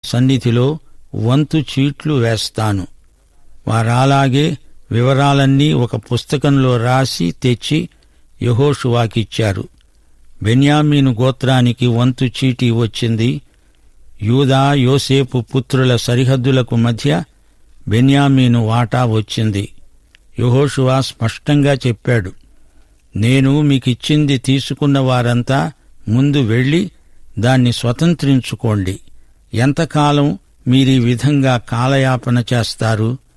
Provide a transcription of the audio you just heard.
సన్నిధిలో వంతు చీట్లు వేస్తాను వారాలాగే వివరాలన్నీ ఒక పుస్తకంలో రాసి తెచ్చి యహోషువాకిచ్చారు బెన్యామీను గోత్రానికి వంతు చీటీ వచ్చింది యూదా యోసేపు పుత్రుల సరిహద్దులకు మధ్య బెన్యామీను వాటా వచ్చింది యహోషువా స్పష్టంగా చెప్పాడు నేను మీకిచ్చింది తీసుకున్న వారంతా ముందు వెళ్లి దాన్ని స్వతంత్రించుకోండి ఎంతకాలం మీరీ విధంగా కాలయాపన చేస్తారు